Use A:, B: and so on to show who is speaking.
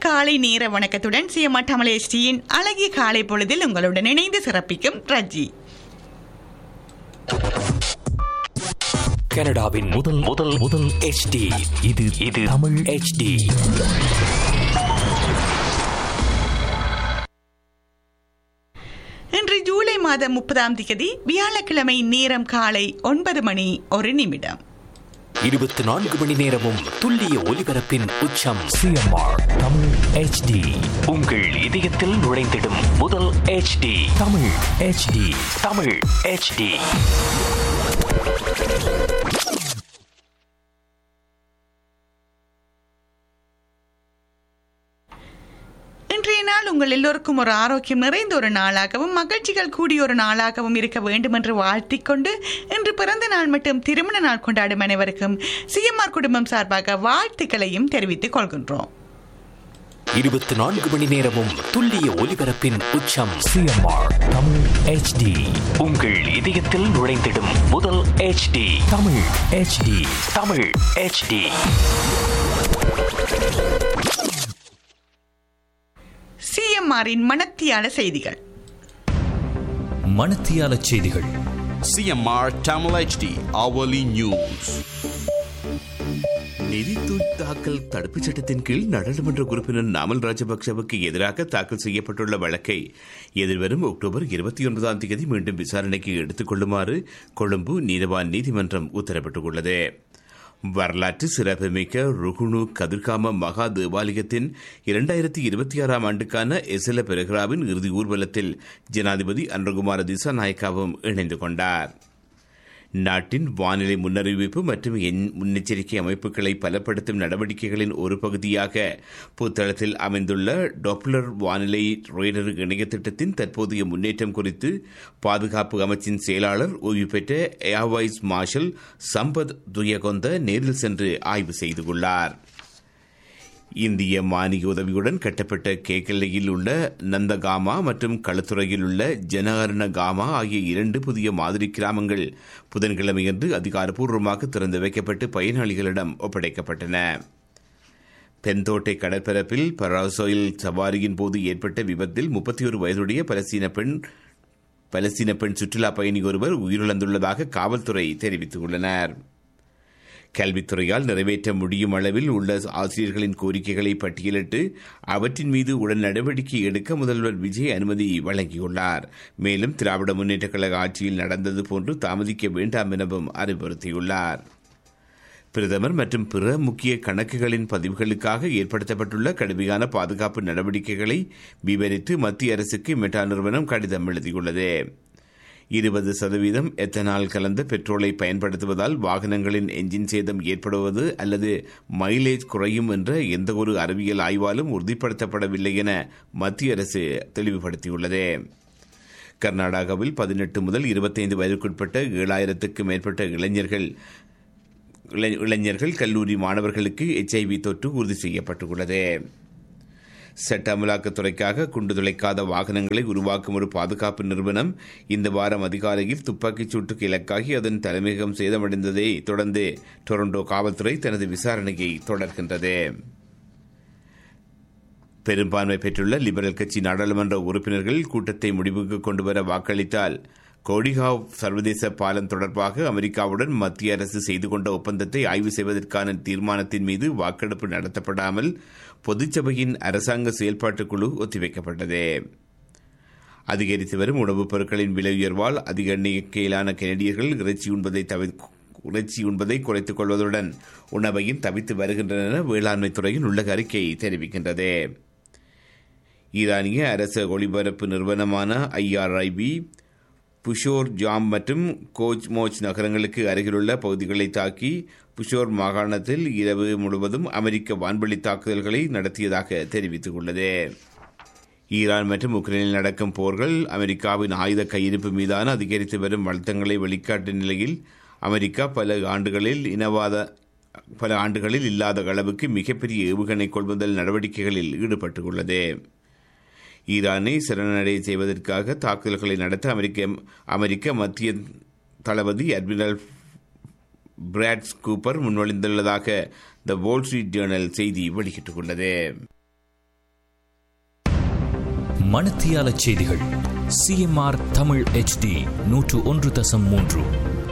A: காலை நேர வணக்கத்துடன் சிஎம்ஆ தமிழேஷ்டியின் அழகிய காலை பொழுதில் உங்களுடன் இணைந்து சிறப்பிக்கும் ரஜி
B: கனடாவின் முதல் முதல் முதல் HD இது இது தமிழ் HD
A: இன்று ஜூலை மாதம் முப்பதாம் தேதி வியாழக்கிழமை நேரம் காலை ஒன்பது மணி ஒரு நிமிடம்
B: இருபத்தி நான்கு மணி நேரமும் துல்லிய ஒலிபரப்பின் உச்சம் சிஎம்ஆர் தமிழ் HD உங்கள் இதயத்தில் நுழைந்திடும் முதல் HD Tamil HD Tamil HD
A: இன்றைய நாள் உங்கள் எல்லோருக்கும் ஒரு ஆரோக்கியம் நிறைந்த ஒரு நாளாகவும் மகிழ்ச்சிகள் கூடிய ஒரு நாளாகவும் இருக்க வேண்டும் என்று வாழ்த்திக் கொண்டு இன்று பிறந்த நாள் மற்றும் திருமண நாள் கொண்டாடும் அனைவருக்கும் சிஎம்ஆர் குடும்பம் சார்பாக வாழ்த்துக்களையும் தெரிவித்துக் கொள்கின்றோம்
B: இருபத்தி நான்கு மணி நேரமும் துல்லிய ஒலிபரப்பின் உச்சம் சிஎம்ஆர் தமிழ் HD உங்கள் இதயத்தில் நுழைந்திடும் முதல் HD Tamil HD Tamil HD
A: சிஎம்ஆரின் மனத்தியால செய்திகள்
B: மணத்தியால செய்திகள்
C: CMR Tamil HD hourly news. நிதித்துறை தாக்கல் தடுப்புச் சட்டத்தின் கீழ் நாடாளுமன்ற உறுப்பினர் நாமல் ராஜபக்சவுக்கு எதிராக தாக்கல் செய்யப்பட்டுள்ள வழக்கை எதிர்வரும் அக்டோபர் இருபத்தி ஒன்பதாம் தேதி மீண்டும் விசாரணைக்கு எடுத்துக் கொள்ளுமாறு கொழும்பு நீதவான் நீதிமன்றம் உத்தரவிட்டுள்ளது வரலாற்று சிறப்புமிக்க ருகுணு கதிர்காம மகா தேவாலயத்தின் இரண்டாயிரத்தி இருபத்தி ஆறாம் ஆண்டுக்கான எசல பெருகிராவின் இறுதி ஊர்வலத்தில் ஜனாதிபதி அன்றகுமார திசாநாயக்காவும் இணைந்து கொண்டார் நாட்டின் வானிலை முன்னறிவிப்பு மற்றும் எண் முன்னெச்சரிக்கை அமைப்புகளை பலப்படுத்தும் நடவடிக்கைகளின் ஒரு பகுதியாக புத்தளத்தில் அமைந்துள்ள டொப்ளர் வானிலை ரேடர் இணைய திட்டத்தின் தற்போதைய முன்னேற்றம் குறித்து பாதுகாப்பு அமைச்சின் செயலாளர் ஓய்வு பெற்ற ஏர்வைஸ் மார்ஷல் சம்பத் துயகொந்த நேரில் சென்று ஆய்வு செய்துள்ளார் இந்திய மானிய உதவியுடன் கட்டப்பட்ட கேக்கலையில் உள்ள நந்தகாமா மற்றும் களுத்துறையில் உள்ள ஜனகரண காமா ஆகிய இரண்டு புதிய மாதிரி கிராமங்கள் புதன்கிழமையன்று அதிகாரப்பூர்வமாக திறந்து வைக்கப்பட்டு பயனாளிகளிடம் ஒப்படைக்கப்பட்டன பெந்தோட்டை கடற்பரப்பில் பராசோயில் சவாரியின் போது ஏற்பட்ட விபத்தில் முப்பத்தி ஒரு வயதுடைய பலஸ்தீன பெண் பலஸ்தீன பெண் சுற்றுலா பயணி ஒருவர் உயிரிழந்துள்ளதாக காவல்துறை தெரிவித்துள்ளனர் கல்வித்துறையால் நிறைவேற்ற முடியும் அளவில் உள்ள ஆசிரியர்களின் கோரிக்கைகளை பட்டியலிட்டு அவற்றின் மீது உடன் நடவடிக்கை எடுக்க முதல்வர் விஜய் அனுமதி வழங்கியுள்ளார் மேலும் திராவிட முன்னேற்றக் கழக ஆட்சியில் நடந்தது போன்று தாமதிக்க வேண்டாம் எனவும் அறிவுறுத்தியுள்ளார் பிரதமர் மற்றும் பிற முக்கிய கணக்குகளின் பதிவுகளுக்காக ஏற்படுத்தப்பட்டுள்ள கடுமையான பாதுகாப்பு நடவடிக்கைகளை விவரித்து மத்திய அரசுக்கு மெட்டா நிறுவனம் கடிதம் எழுதியுள்ளது இருபது சதவீதம் எத்தனால் கலந்த பெட்ரோலை பயன்படுத்துவதால் வாகனங்களின் என்ஜின் சேதம் ஏற்படுவது அல்லது மைலேஜ் குறையும் என்ற எந்தவொரு அறிவியல் ஆய்வாலும் உறுதிப்படுத்தப்படவில்லை என மத்திய அரசு தெளிவுபடுத்தியுள்ளது கர்நாடகாவில் பதினெட்டு முதல் இருபத்தைந்து வயதுக்குட்பட்ட ஏழாயிரத்துக்கும் மேற்பட்ட இளைஞர்கள் இளை- இளைஞர்கள் கல்லூரி மாணவர்களுக்கு எச்ஐவி தொற்று உறுதி செய்யப்பட்டுள்ளது சட்ட அமலாக்கத்துறைக்காக குண்டு துளைக்காத வாகனங்களை உருவாக்கும் ஒரு பாதுகாப்பு நிறுவனம் இந்த வாரம் அதிகாலையில் துப்பாக்கிச் சூட்டுக்கு இலக்காகி அதன் தலைமையகம் சேதமடைந்ததை தொடர்ந்து டொரண்டோ காவல்துறை தனது விசாரணையை தொடர்கின்றது பெரும்பான்மை பெற்றுள்ள லிபரல் கட்சி நாடாளுமன்ற உறுப்பினர்கள் கூட்டத்தை முடிவுக்கு கொண்டுவர வாக்களித்தால் கோடிகாவ் சர்வதேச பாலம் தொடர்பாக அமெரிக்காவுடன் மத்திய அரசு செய்து கொண்ட ஒப்பந்தத்தை ஆய்வு செய்வதற்கான தீர்மானத்தின் மீது வாக்கெடுப்பு நடத்தப்படாமல் பொதுச்சபையின் அரசாங்க செயல்பாட்டுக் குழு ஒத்திவைக்கப்பட்டது அதிகரித்து வரும் உணவுப் பொருட்களின் விலை உயர்வால் அதிக எண்ணிக்கையிலான கெனடியர்கள் இறைச்சி உண்பதை தவிர்க்க இறைச்சி உண்பதை குறைத்துக் கொள்வதுடன் உணவையும் தவித்து வருகின்றன என வேளாண்மை துறையின் உள்ளக அறிக்கை தெரிவிக்கின்றது ஈரானிய அரசு ஒளிபரப்பு நிறுவனமான ஐஆர்ஐபி புஷோர் ஜாம் மற்றும் கோச் மோச் நகரங்களுக்கு அருகிலுள்ள பகுதிகளை தாக்கி புஷோர் மாகாணத்தில் இரவு முழுவதும் அமெரிக்க வான்வெளி தாக்குதல்களை நடத்தியதாக தெரிவித்துள்ளது ஈரான் மற்றும் உக்ரைனில் நடக்கும் போர்கள் அமெரிக்காவின் ஆயுத கையிருப்பு மீதான அதிகரித்து வரும் அழுத்தங்களை வெளிக்காட்டும் நிலையில் அமெரிக்கா பல ஆண்டுகளில் இனவாத பல ஆண்டுகளில் இல்லாத அளவுக்கு மிகப்பெரிய ஏவுகணை கொள்முதல் நடவடிக்கைகளில் ஈடுபட்டுள்ளது ஈரானை சரணடைய செய்வதற்காக தாக்குதல்களை நடத்த அமெரிக்க அமெரிக்க மத்திய தளபதி அட்மிரல் பிராட்ஸ் கூப்பர் முன்வழிந்துள்ளதாக த வால் ஸ்ட்ரீட் ஜேர்னல் செய்தி வெளியிட்டுள்ளது
D: மணத்தியால செய்திகள் சிஎம்ஆர் தமிழ் HD நூற்று ஒன்று தசம் மூன்று